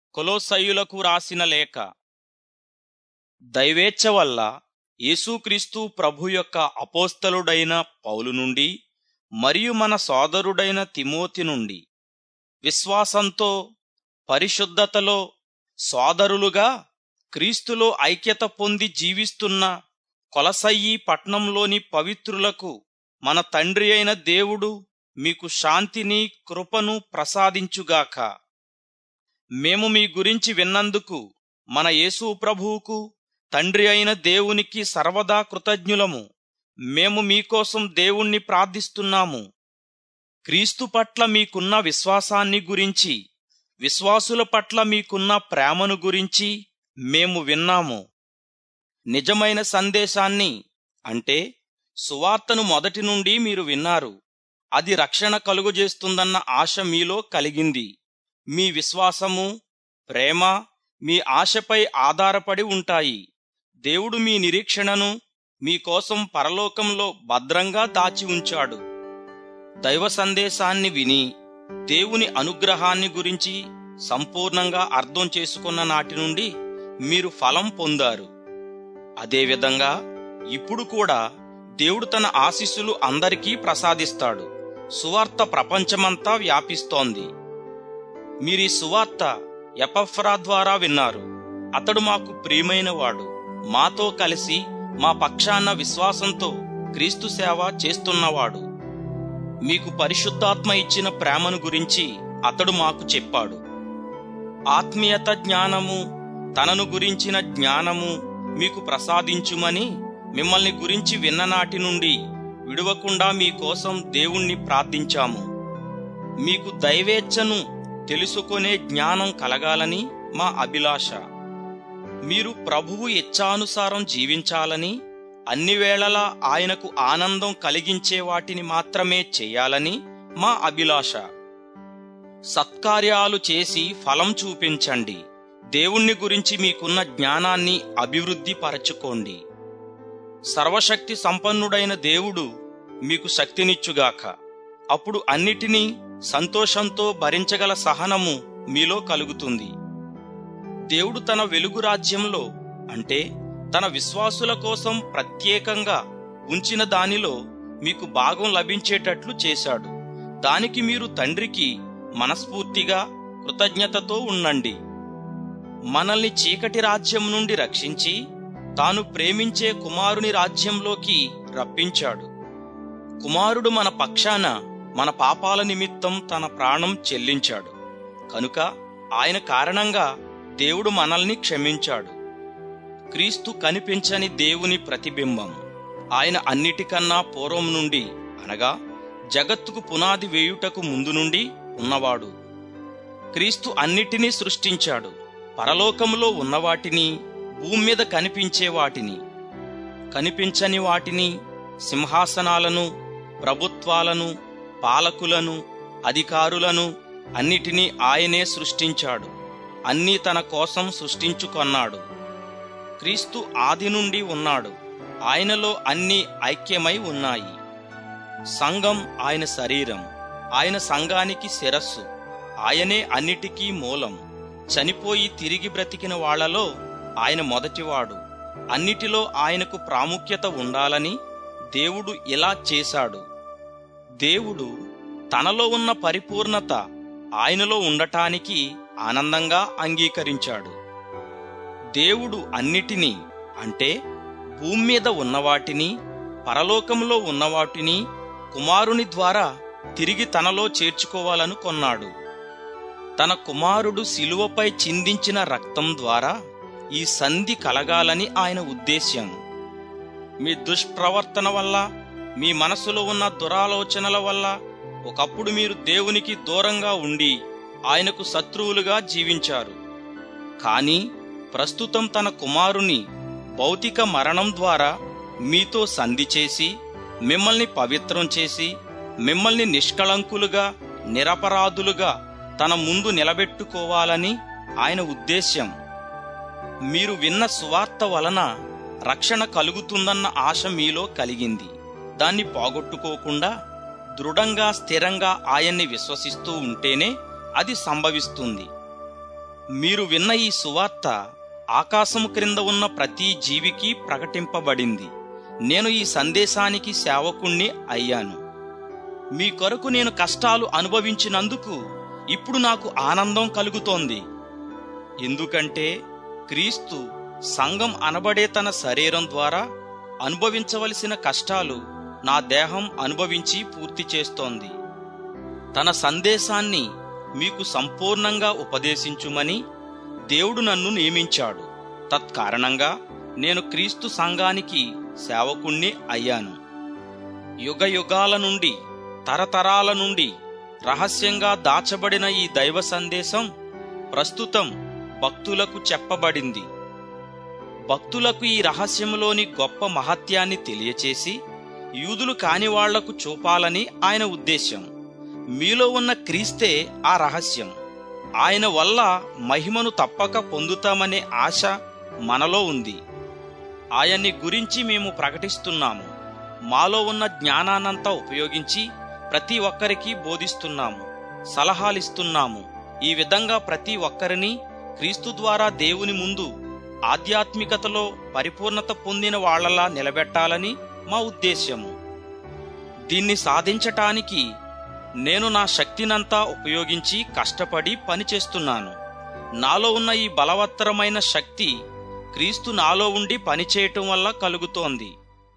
కొలోసయ్యులకు రాసిన లేఖ దైవేచ్ఛ వల్ల యేసుక్రీస్తు ప్రభు యొక్క అపోస్తలుడైన పౌలు నుండి మరియు మన సోదరుడైన తిమోతి నుండి విశ్వాసంతో పరిశుద్ధతలో సోదరులుగా క్రీస్తులో ఐక్యత పొంది జీవిస్తున్న కొలసయ్యి పట్నంలోని పవిత్రులకు మన తండ్రి అయిన దేవుడు మీకు శాంతిని కృపను ప్రసాదించుగాక మేము మీ గురించి విన్నందుకు మన యేసు ప్రభువుకు తండ్రి అయిన దేవునికి సర్వదా కృతజ్ఞులము మేము మీకోసం దేవుణ్ణి ప్రార్థిస్తున్నాము క్రీస్తు పట్ల మీకున్న విశ్వాసాన్ని గురించి విశ్వాసుల పట్ల మీకున్న ప్రేమను గురించి మేము విన్నాము నిజమైన సందేశాన్ని అంటే సువార్తను మొదటి నుండి మీరు విన్నారు అది రక్షణ కలుగజేస్తుందన్న ఆశ మీలో కలిగింది మీ విశ్వాసము ప్రేమ మీ ఆశపై ఆధారపడి ఉంటాయి దేవుడు మీ నిరీక్షణను మీకోసం పరలోకంలో భద్రంగా దాచి ఉంచాడు దైవ సందేశాన్ని విని దేవుని అనుగ్రహాన్ని గురించి సంపూర్ణంగా అర్థం చేసుకున్న నాటి నుండి మీరు ఫలం పొందారు అదేవిధంగా ఇప్పుడు కూడా దేవుడు తన ఆశీస్సులు అందరికీ ప్రసాదిస్తాడు సువార్త ప్రపంచమంతా వ్యాపిస్తోంది మీరీ సువార్త ఎపఫ్రా ద్వారా విన్నారు అతడు మాకు ప్రియమైనవాడు మాతో కలిసి మా పక్షాన విశ్వాసంతో క్రీస్తు సేవ చేస్తున్నవాడు మీకు పరిశుద్ధాత్మ ఇచ్చిన ప్రేమను గురించి అతడు మాకు చెప్పాడు ఆత్మీయత జ్ఞానము తనను గురించిన జ్ఞానము మీకు ప్రసాదించుమని మిమ్మల్ని గురించి విన్ననాటి నుండి విడవకుండా మీకోసం దేవుణ్ణి ప్రార్థించాము మీకు దైవేచ్ఛను తెలుసుకునే జ్ఞానం కలగాలని మా అభిలాష మీరు ప్రభువు ఇచ్ఛానుసారం జీవించాలని అన్ని వేళలా ఆయనకు ఆనందం కలిగించే వాటిని మాత్రమే చేయాలని మా అభిలాష సత్కార్యాలు చేసి ఫలం చూపించండి దేవుణ్ణి గురించి మీకున్న జ్ఞానాన్ని అభివృద్ధి పరచుకోండి సర్వశక్తి సంపన్నుడైన దేవుడు మీకు శక్తినిచ్చుగాక అప్పుడు అన్నిటినీ సంతోషంతో భరించగల సహనము మీలో కలుగుతుంది దేవుడు తన వెలుగు రాజ్యంలో అంటే తన విశ్వాసుల కోసం ప్రత్యేకంగా ఉంచిన దానిలో మీకు భాగం లభించేటట్లు చేశాడు దానికి మీరు తండ్రికి మనస్ఫూర్తిగా కృతజ్ఞతతో ఉండండి మనల్ని చీకటి రాజ్యం నుండి రక్షించి తాను ప్రేమించే కుమారుని రాజ్యంలోకి రప్పించాడు కుమారుడు మన పక్షాన మన పాపాల నిమిత్తం తన ప్రాణం చెల్లించాడు కనుక ఆయన కారణంగా దేవుడు మనల్ని క్షమించాడు క్రీస్తు కనిపించని దేవుని ప్రతిబింబం ఆయన అన్నిటికన్నా పూర్వం నుండి అనగా జగత్తుకు పునాది వేయుటకు ముందు నుండి ఉన్నవాడు క్రీస్తు అన్నిటినీ సృష్టించాడు పరలోకములో ఉన్నవాటిని భూమి మీద కనిపించే వాటిని కనిపించని వాటిని సింహాసనాలను ప్రభుత్వాలను పాలకులను అధికారులను అన్నిటినీ ఆయనే సృష్టించాడు అన్నీ తన కోసం సృష్టించుకొన్నాడు క్రీస్తు ఆది నుండి ఉన్నాడు ఆయనలో అన్నీ ఐక్యమై ఉన్నాయి సంఘం ఆయన శరీరం ఆయన సంఘానికి శిరస్సు ఆయనే అన్నిటికీ మూలం చనిపోయి తిరిగి బ్రతికిన వాళ్లలో ఆయన మొదటివాడు అన్నిటిలో ఆయనకు ప్రాముఖ్యత ఉండాలని దేవుడు ఇలా చేశాడు దేవుడు తనలో ఉన్న పరిపూర్ణత ఆయనలో ఉండటానికి ఆనందంగా అంగీకరించాడు దేవుడు అన్నిటినీ అంటే భూమి మీద ఉన్నవాటిని పరలోకంలో ఉన్నవాటిని కుమారుని ద్వారా తిరిగి తనలో చేర్చుకోవాలనుకొన్నాడు తన కుమారుడు శిలువపై చిందించిన రక్తం ద్వారా ఈ సంధి కలగాలని ఆయన ఉద్దేశ్యం మీ దుష్ప్రవర్తన వల్ల మీ మనసులో ఉన్న దురాలోచనల వల్ల ఒకప్పుడు మీరు దేవునికి దూరంగా ఉండి ఆయనకు శత్రువులుగా జీవించారు కానీ ప్రస్తుతం తన కుమారుని భౌతిక మరణం ద్వారా మీతో సంధి చేసి మిమ్మల్ని పవిత్రం చేసి మిమ్మల్ని నిష్కళంకులుగా నిరపరాధులుగా తన ముందు నిలబెట్టుకోవాలని ఆయన ఉద్దేశ్యం మీరు విన్న సువార్త వలన రక్షణ కలుగుతుందన్న ఆశ మీలో కలిగింది దాన్ని పోగొట్టుకోకుండా దృఢంగా స్థిరంగా ఆయన్ని విశ్వసిస్తూ ఉంటేనే అది సంభవిస్తుంది మీరు విన్న ఈ సువార్త ఆకాశము క్రింద ఉన్న ప్రతి జీవికి ప్రకటింపబడింది నేను ఈ సందేశానికి సేవకుణ్ణి అయ్యాను మీ కొరకు నేను కష్టాలు అనుభవించినందుకు ఇప్పుడు నాకు ఆనందం కలుగుతోంది ఎందుకంటే క్రీస్తు సంఘం అనబడే తన శరీరం ద్వారా అనుభవించవలసిన కష్టాలు నా దేహం అనుభవించి పూర్తి చేస్తోంది తన సందేశాన్ని మీకు సంపూర్ణంగా ఉపదేశించుమని దేవుడు నన్ను నియమించాడు తత్కారణంగా నేను క్రీస్తు సంఘానికి సేవకుణ్ణి అయ్యాను యుగ యుగాల నుండి తరతరాల నుండి రహస్యంగా దాచబడిన ఈ దైవ సందేశం ప్రస్తుతం భక్తులకు చెప్పబడింది భక్తులకు ఈ రహస్యములోని గొప్ప మహత్యాన్ని తెలియచేసి యూదులు కాని వాళ్లకు చూపాలని ఆయన ఉద్దేశ్యం మీలో ఉన్న క్రీస్తే ఆ రహస్యం ఆయన వల్ల మహిమను తప్పక పొందుతామనే ఆశ మనలో ఉంది ఆయన్ని గురించి మేము ప్రకటిస్తున్నాము మాలో ఉన్న జ్ఞానాన్నంతా ఉపయోగించి ప్రతి ఒక్కరికి బోధిస్తున్నాము సలహాలిస్తున్నాము ఈ విధంగా ప్రతి ఒక్కరిని క్రీస్తు ద్వారా దేవుని ముందు ఆధ్యాత్మికతలో పరిపూర్ణత పొందిన వాళ్లలా నిలబెట్టాలని మా ఉద్దేశ్యము దీన్ని సాధించటానికి నేను నా శక్తినంతా ఉపయోగించి కష్టపడి పనిచేస్తున్నాను నాలో ఉన్న ఈ బలవత్తరమైన శక్తి క్రీస్తు నాలో ఉండి పనిచేయటం వల్ల కలుగుతోంది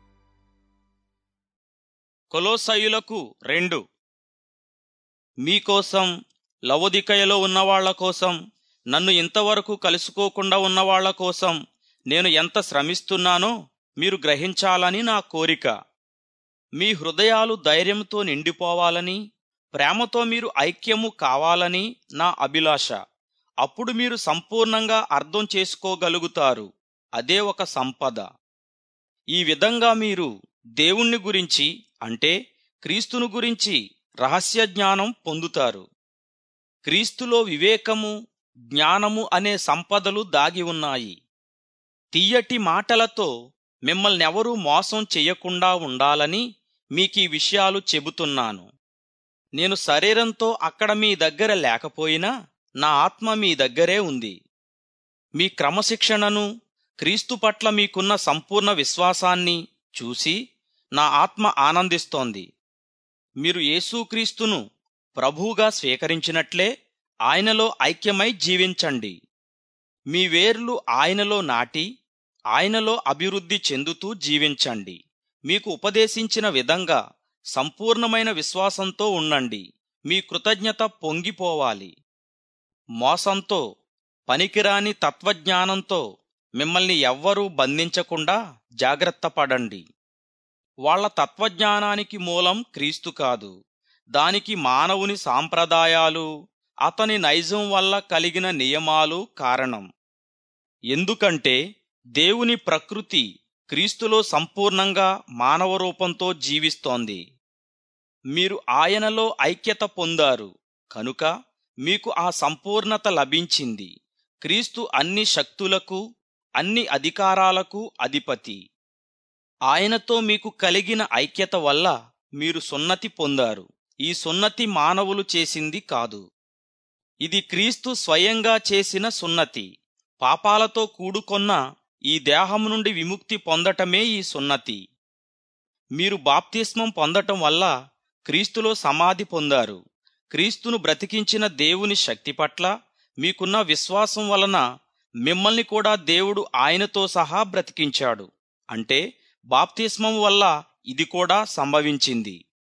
కొలోసయులకు రెండు మీకోసం లవోదికయలో ఉన్నవాళ్ల కోసం నన్ను ఇంతవరకు కలుసుకోకుండా ఉన్నవాళ్ల కోసం నేను ఎంత శ్రమిస్తున్నానో మీరు గ్రహించాలని నా కోరిక మీ హృదయాలు ధైర్యంతో నిండిపోవాలని ప్రేమతో మీరు ఐక్యము కావాలని నా అభిలాష అప్పుడు మీరు సంపూర్ణంగా అర్థం చేసుకోగలుగుతారు అదే ఒక సంపద ఈ విధంగా మీరు దేవుణ్ణి గురించి అంటే క్రీస్తును గురించి రహస్య జ్ఞానం పొందుతారు క్రీస్తులో వివేకము జ్ఞానము అనే సంపదలు దాగి ఉన్నాయి తీయటి మాటలతో మిమ్మల్నెవరూ మోసం చెయ్యకుండా ఉండాలని మీకీ విషయాలు చెబుతున్నాను నేను శరీరంతో అక్కడ మీ దగ్గర లేకపోయినా నా ఆత్మ మీ దగ్గరే ఉంది మీ క్రమశిక్షణను క్రీస్తు పట్ల మీకున్న సంపూర్ణ విశ్వాసాన్ని చూసి నా ఆత్మ ఆనందిస్తోంది మీరు యేసుక్రీస్తును ప్రభువుగా స్వీకరించినట్లే ఆయనలో ఐక్యమై జీవించండి మీ వేర్లు ఆయనలో నాటి ఆయనలో అభివృద్ధి చెందుతూ జీవించండి మీకు ఉపదేశించిన విధంగా సంపూర్ణమైన విశ్వాసంతో ఉండండి మీ కృతజ్ఞత పొంగిపోవాలి మోసంతో పనికిరాని తత్వజ్ఞానంతో మిమ్మల్ని ఎవ్వరూ బంధించకుండా జాగ్రత్త పడండి వాళ్ల తత్వజ్ఞానానికి మూలం క్రీస్తు కాదు దానికి మానవుని సాంప్రదాయాలు అతని నైజం వల్ల కలిగిన నియమాలు కారణం ఎందుకంటే దేవుని ప్రకృతి క్రీస్తులో సంపూర్ణంగా మానవ రూపంతో జీవిస్తోంది మీరు ఆయనలో ఐక్యత పొందారు కనుక మీకు ఆ సంపూర్ణత లభించింది క్రీస్తు అన్ని శక్తులకు అన్ని అధికారాలకు అధిపతి ఆయనతో మీకు కలిగిన ఐక్యత వల్ల మీరు సున్నతి పొందారు ఈ సున్నతి మానవులు చేసింది కాదు ఇది క్రీస్తు స్వయంగా చేసిన సున్నతి పాపాలతో కూడుకొన్న ఈ దేహం నుండి విముక్తి పొందటమే ఈ సున్నతి మీరు బాప్తిస్మం పొందటం వల్ల క్రీస్తులో సమాధి పొందారు క్రీస్తును బ్రతికించిన దేవుని శక్తి పట్ల మీకున్న విశ్వాసం వలన మిమ్మల్ని కూడా దేవుడు ఆయనతో సహా బ్రతికించాడు అంటే బాప్తిస్మం వల్ల ఇది కూడా సంభవించింది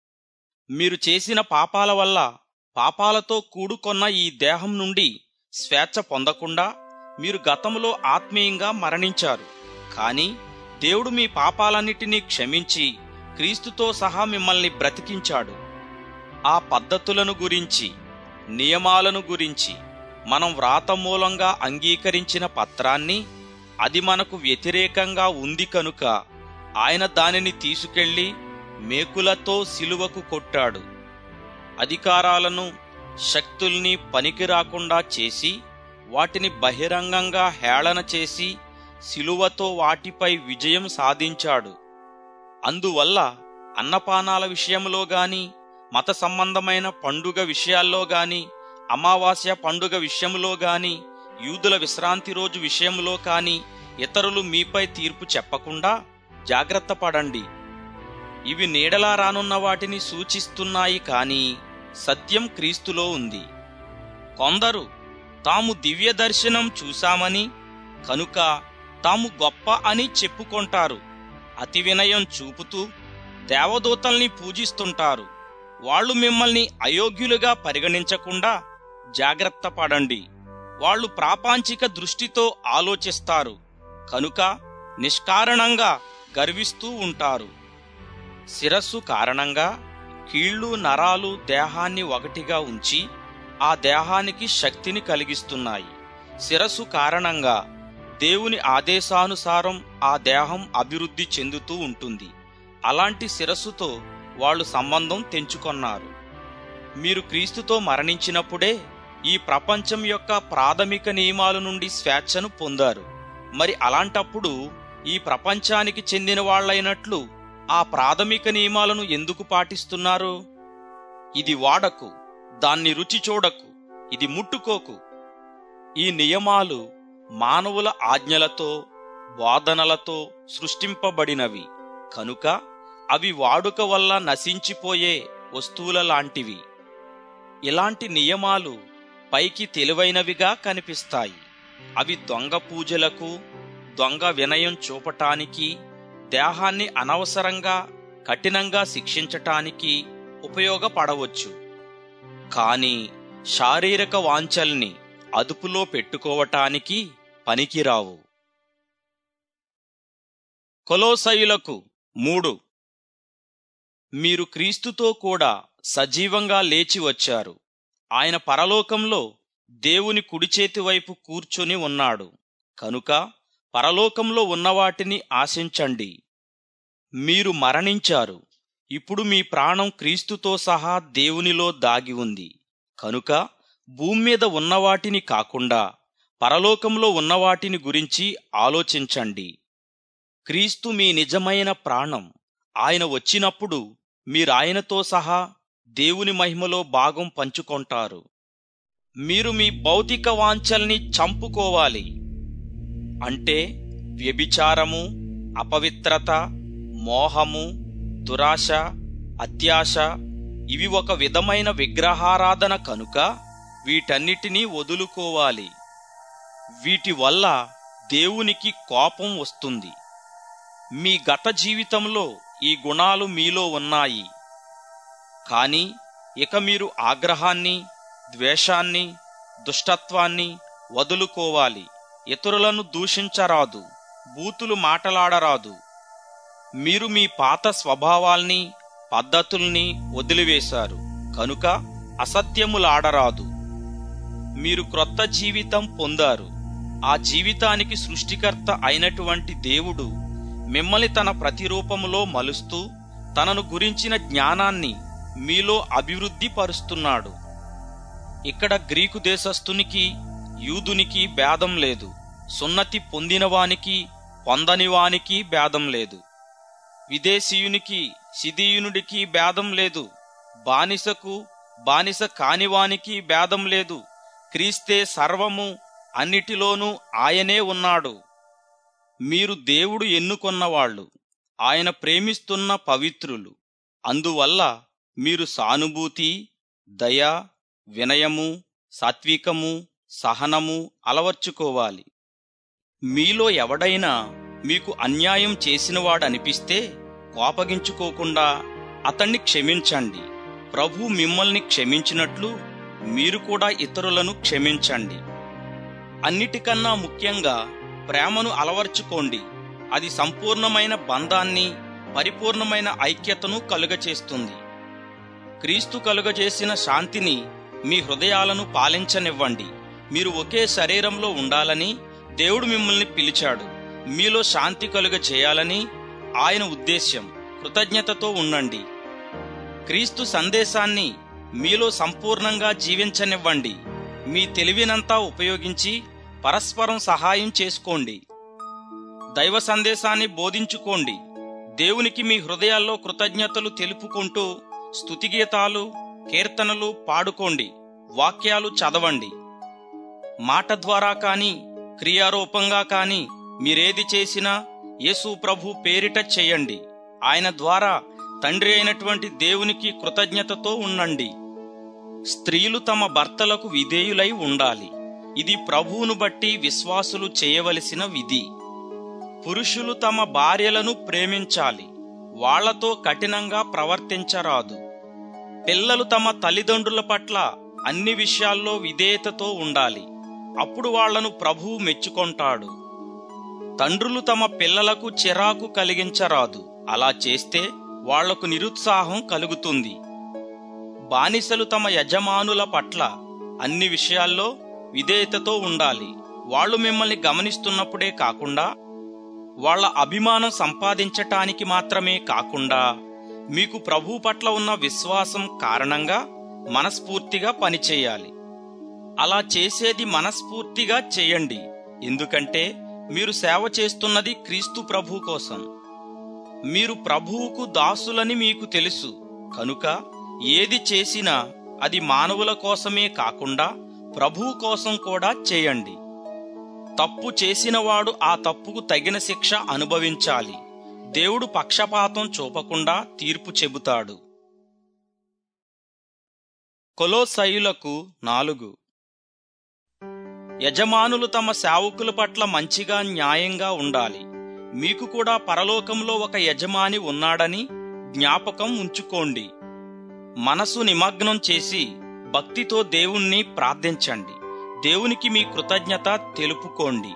మీరు చేసిన పాపాల వల్ల పాపాలతో కూడుకొన్న ఈ దేహం నుండి స్వేచ్ఛ పొందకుండా మీరు గతంలో ఆత్మీయంగా మరణించారు కానీ దేవుడు మీ పాపాలన్నిటినీ క్షమించి క్రీస్తుతో సహా మిమ్మల్ని బ్రతికించాడు ఆ పద్ధతులను గురించి నియమాలను గురించి మనం వ్రాత మూలంగా అంగీకరించిన పత్రాన్ని అది మనకు వ్యతిరేకంగా ఉంది కనుక ఆయన దానిని తీసుకెళ్లి మేకులతో సిలువకు కొట్టాడు అధికారాలను శక్తుల్ని పనికి రాకుండా చేసి వాటిని బహిరంగంగా హేళన చేసి సిలువతో వాటిపై విజయం సాధించాడు అందువల్ల అన్నపానాల విషయంలో గాని మత సంబంధమైన పండుగ విషయాల్లో గాని అమావాస్య పండుగ విషయంలో గాని యూదుల విశ్రాంతి రోజు విషయంలో కాని ఇతరులు మీపై తీర్పు చెప్పకుండా జాగ్రత్త పడండి ఇవి నీడలా రానున్న వాటిని సూచిస్తున్నాయి కాని సత్యం క్రీస్తులో ఉంది కొందరు తాము దివ్య దర్శనం చూశామని కనుక తాము గొప్ప అని చెప్పుకొంటారు అతి వినయం చూపుతూ దేవదూతల్ని పూజిస్తుంటారు వాళ్ళు మిమ్మల్ని అయోగ్యులుగా పరిగణించకుండా జాగ్రత్త పడండి వాళ్ళు ప్రాపాంచిక దృష్టితో ఆలోచిస్తారు కనుక నిష్కారణంగా గర్విస్తూ ఉంటారు శిరస్సు కారణంగా కీళ్లు నరాలు దేహాన్ని ఒకటిగా ఉంచి ఆ దేహానికి శక్తిని కలిగిస్తున్నాయి శిరస్సు కారణంగా దేవుని ఆదేశానుసారం ఆ దేహం అభివృద్ధి చెందుతూ ఉంటుంది అలాంటి శిరస్సుతో వాళ్ళు సంబంధం తెంచుకొన్నారు మీరు క్రీస్తుతో మరణించినప్పుడే ఈ ప్రపంచం యొక్క ప్రాథమిక నియమాల నుండి స్వేచ్ఛను పొందారు మరి అలాంటప్పుడు ఈ ప్రపంచానికి చెందిన వాళ్ళైనట్లు ఆ ప్రాథమిక నియమాలను ఎందుకు పాటిస్తున్నారు ఇది వాడకు దాన్ని రుచి చూడకు ఇది ముట్టుకోకు ఈ నియమాలు మానవుల ఆజ్ఞలతో వాదనలతో సృష్టింపబడినవి కనుక అవి వాడుక వల్ల నశించిపోయే వస్తువుల లాంటివి ఇలాంటి నియమాలు పైకి తెలివైనవిగా కనిపిస్తాయి అవి దొంగ పూజలకు దొంగ వినయం చూపటానికి దేహాన్ని అనవసరంగా కఠినంగా శిక్షించటానికి ఉపయోగపడవచ్చు కాని శారీరక వాంఛల్ని అదుపులో పెట్టుకోవటానికి పనికిరావు కొలోసయులకు మూడు మీరు క్రీస్తుతో కూడా సజీవంగా లేచి వచ్చారు ఆయన పరలోకంలో దేవుని కుడిచేతి వైపు కూర్చొని ఉన్నాడు కనుక పరలోకంలో ఉన్నవాటిని ఆశించండి మీరు మరణించారు ఇప్పుడు మీ ప్రాణం క్రీస్తుతో సహా దేవునిలో దాగి ఉంది కనుక భూమి మీద ఉన్నవాటిని కాకుండా పరలోకంలో ఉన్నవాటిని గురించి ఆలోచించండి క్రీస్తు మీ నిజమైన ప్రాణం ఆయన వచ్చినప్పుడు మీరాయనతో సహా దేవుని మహిమలో భాగం పంచుకొంటారు మీరు మీ భౌతిక వాంఛల్ని చంపుకోవాలి అంటే వ్యభిచారము అపవిత్రత మోహము దురాశ అత్యాశ ఇవి ఒక విధమైన విగ్రహారాధన కనుక వీటన్నిటినీ వదులుకోవాలి వీటి వల్ల దేవునికి కోపం వస్తుంది మీ గత జీవితంలో ఈ గుణాలు మీలో ఉన్నాయి కాని ఇక మీరు ఆగ్రహాన్ని ద్వేషాన్ని దుష్టత్వాన్ని వదులుకోవాలి ఇతరులను దూషించరాదు బూతులు మాటలాడరాదు మీరు మీ పాత స్వభావాల్ని పద్ధతుల్ని వదిలివేశారు కనుక అసత్యములాడరాదు మీరు క్రొత్త జీవితం పొందారు ఆ జీవితానికి సృష్టికర్త అయినటువంటి దేవుడు మిమ్మల్ని తన ప్రతిరూపములో మలుస్తూ తనను గురించిన జ్ఞానాన్ని మీలో అభివృద్ధి పరుస్తున్నాడు ఇక్కడ గ్రీకు దేశస్థునికి యూదునికి భేదం లేదు సున్నతి పొందినవానికి పొందనివానికి భేదం లేదు విదేశీయునికి సిదీయునుడికి భేదం లేదు బానిసకు బానిస కానివానికి భేదం లేదు క్రీస్తే సర్వము అన్నిటిలోనూ ఆయనే ఉన్నాడు మీరు దేవుడు ఎన్నుకొన్నవాళ్ళు ఆయన ప్రేమిస్తున్న పవిత్రులు అందువల్ల మీరు సానుభూతి దయ వినయము సాత్వికము సహనము అలవర్చుకోవాలి మీలో ఎవడైనా మీకు అన్యాయం చేసినవాడనిపిస్తే కోపగించుకోకుండా అతన్ని క్షమించండి ప్రభు మిమ్మల్ని క్షమించినట్లు మీరు కూడా ఇతరులను క్షమించండి అన్నిటికన్నా ముఖ్యంగా ప్రేమను అలవర్చుకోండి అది సంపూర్ణమైన బంధాన్ని పరిపూర్ణమైన ఐక్యతను కలుగచేస్తుంది క్రీస్తు కలుగజేసిన శాంతిని మీ హృదయాలను పాలించనివ్వండి మీరు ఒకే శరీరంలో ఉండాలని దేవుడు మిమ్మల్ని పిలిచాడు మీలో శాంతి కలుగ చేయాలని ఆయన ఉద్దేశ్యం కృతజ్ఞతతో ఉండండి క్రీస్తు సందేశాన్ని మీలో సంపూర్ణంగా జీవించనివ్వండి మీ తెలివినంతా ఉపయోగించి పరస్పరం సహాయం చేసుకోండి దైవ సందేశాన్ని బోధించుకోండి దేవునికి మీ హృదయాల్లో కృతజ్ఞతలు తెలుపుకుంటూ స్తుతిగీతాలు కీర్తనలు పాడుకోండి వాక్యాలు చదవండి మాట ద్వారా కాని క్రియారూపంగా కాని మీరేది చేసినా యేసు ప్రభు పేరిట చేయండి ఆయన ద్వారా తండ్రి అయినటువంటి దేవునికి కృతజ్ఞతతో ఉండండి స్త్రీలు తమ భర్తలకు విధేయులై ఉండాలి ఇది ప్రభువును బట్టి విశ్వాసులు చేయవలసిన విధి పురుషులు తమ భార్యలను ప్రేమించాలి వాళ్లతో కఠినంగా ప్రవర్తించరాదు పిల్లలు తమ తల్లిదండ్రుల పట్ల అన్ని విషయాల్లో విధేయతతో ఉండాలి అప్పుడు వాళ్లను ప్రభువు మెచ్చుకొంటాడు తండ్రులు తమ పిల్లలకు చిరాకు కలిగించరాదు అలా చేస్తే వాళ్లకు నిరుత్సాహం కలుగుతుంది బానిసలు తమ యజమానుల పట్ల అన్ని విషయాల్లో విధేయతతో ఉండాలి వాళ్ళు మిమ్మల్ని గమనిస్తున్నప్పుడే కాకుండా వాళ్ళ అభిమానం సంపాదించటానికి మాత్రమే కాకుండా మీకు ప్రభు పట్ల ఉన్న విశ్వాసం కారణంగా మనస్ఫూర్తిగా పనిచేయాలి అలా చేసేది మనస్ఫూర్తిగా చేయండి ఎందుకంటే మీరు సేవ చేస్తున్నది క్రీస్తు ప్రభు కోసం మీరు ప్రభువుకు దాసులని మీకు తెలుసు కనుక ఏది చేసినా అది మానవుల కోసమే కాకుండా ప్రభువు కోసం కూడా చేయండి తప్పు చేసినవాడు ఆ తప్పుకు తగిన శిక్ష అనుభవించాలి దేవుడు పక్షపాతం చూపకుండా తీర్పు చెబుతాడు కొలోసైయులకు నాలుగు యజమానులు తమ సేవకుల పట్ల మంచిగా న్యాయంగా ఉండాలి మీకు కూడా పరలోకంలో ఒక యజమాని ఉన్నాడని జ్ఞాపకం ఉంచుకోండి మనసు నిమగ్నం చేసి భక్తితో దేవుణ్ణి ప్రార్థించండి దేవునికి మీ కృతజ్ఞత తెలుపుకోండి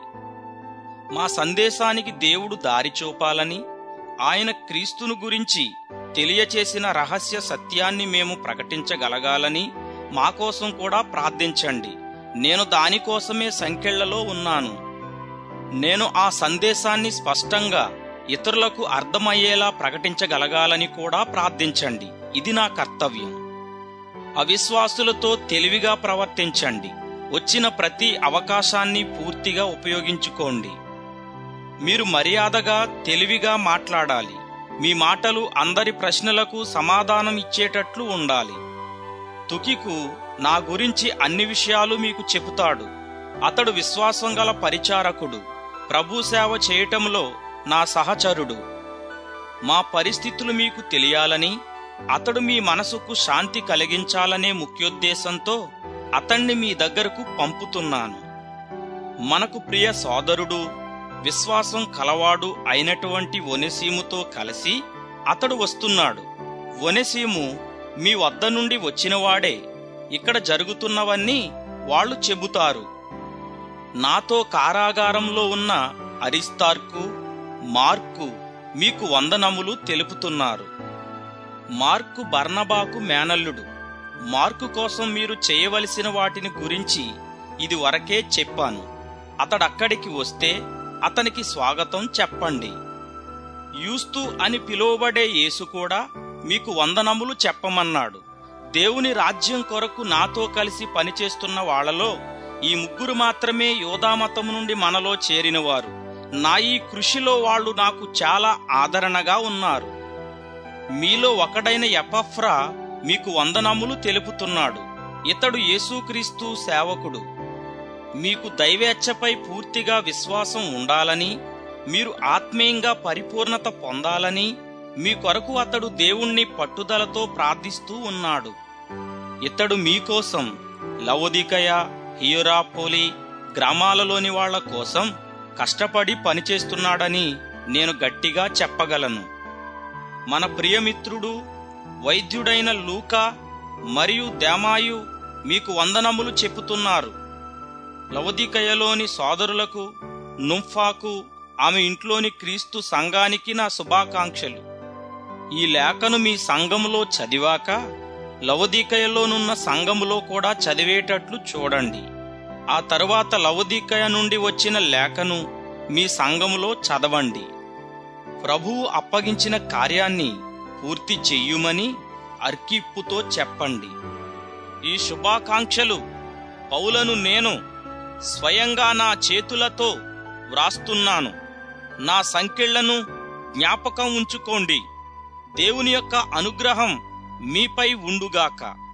మా సందేశానికి దేవుడు దారి చూపాలని ఆయన క్రీస్తును గురించి తెలియచేసిన రహస్య సత్యాన్ని మేము ప్రకటించగలగాలని మా కోసం కూడా ప్రార్థించండి నేను దానికోసమే సంఖ్యళ్లలో ఉన్నాను నేను ఆ సందేశాన్ని స్పష్టంగా ఇతరులకు అర్థమయ్యేలా ప్రకటించగలగాలని కూడా ప్రార్థించండి ఇది నా కర్తవ్యం అవిశ్వాసులతో తెలివిగా ప్రవర్తించండి వచ్చిన ప్రతి అవకాశాన్ని పూర్తిగా ఉపయోగించుకోండి మీరు మర్యాదగా తెలివిగా మాట్లాడాలి మీ మాటలు అందరి ప్రశ్నలకు సమాధానం ఇచ్చేటట్లు ఉండాలి తుకికు నా గురించి అన్ని విషయాలు మీకు చెబుతాడు అతడు విశ్వాసం గల పరిచారకుడు ప్రభు సేవ చేయటంలో నా సహచరుడు మా పరిస్థితులు మీకు తెలియాలని అతడు మీ మనసుకు శాంతి కలిగించాలనే ముఖ్యోద్దేశంతో అతణ్ణి మీ దగ్గరకు పంపుతున్నాను మనకు ప్రియ సోదరుడు విశ్వాసం కలవాడు అయినటువంటి ఒనెసీముతో కలిసి అతడు వస్తున్నాడు ఒనెసీము మీ వద్ద నుండి వచ్చినవాడే ఇక్కడ జరుగుతున్నవన్నీ వాళ్ళు చెబుతారు నాతో కారాగారంలో ఉన్న అరిస్తార్కు మార్కు మీకు వందనములు తెలుపుతున్నారు మార్కు బర్నబాకు మేనల్లుడు మార్కు కోసం మీరు చేయవలసిన వాటిని గురించి ఇది వరకే చెప్పాను అతడక్కడికి వస్తే అతనికి స్వాగతం చెప్పండి యూస్తు అని పిలువబడే యేసు కూడా మీకు వందనములు చెప్పమన్నాడు దేవుని రాజ్యం కొరకు నాతో కలిసి పనిచేస్తున్న వాళ్లలో ఈ ముగ్గురు మాత్రమే యోధామతము నుండి మనలో చేరినవారు నా ఈ కృషిలో వాళ్ళు నాకు చాలా ఆదరణగా ఉన్నారు మీలో ఒకడైన ఎపఫ్రా మీకు వందనములు తెలుపుతున్నాడు ఇతడు యేసుక్రీస్తు సేవకుడు మీకు దైవేచ్ఛపై పూర్తిగా విశ్వాసం ఉండాలని మీరు ఆత్మీయంగా పరిపూర్ణత పొందాలని మీ కొరకు అతడు దేవుణ్ణి పట్టుదలతో ప్రార్థిస్తూ ఉన్నాడు ఇతడు మీకోసం లవోదికయ హియోరాపోలి గ్రామాలలోని వాళ్ల కోసం కష్టపడి పనిచేస్తున్నాడని నేను గట్టిగా చెప్పగలను మన ప్రియమిత్రుడు వైద్యుడైన లూకా మరియు దేమాయు మీకు వందనములు చెప్పుతున్నారు లవదికయలోని సోదరులకు నుంఫాకు ఆమె ఇంట్లోని క్రీస్తు సంఘానికి నా శుభాకాంక్షలు ఈ లేఖను మీ సంఘములో చదివాక లవదీకయలోనున్న సంఘములో కూడా చదివేటట్లు చూడండి ఆ తరువాత లవదీకయ నుండి వచ్చిన లేఖను మీ సంఘములో చదవండి ప్రభువు అప్పగించిన కార్యాన్ని పూర్తి చెయ్యుమని అర్కిప్పుతో చెప్పండి ఈ శుభాకాంక్షలు పౌలను నేను స్వయంగా నా చేతులతో వ్రాస్తున్నాను నా సంకెళ్లను జ్ఞాపకం ఉంచుకోండి దేవుని యొక్క అనుగ్రహం మీపై ఉండుగాక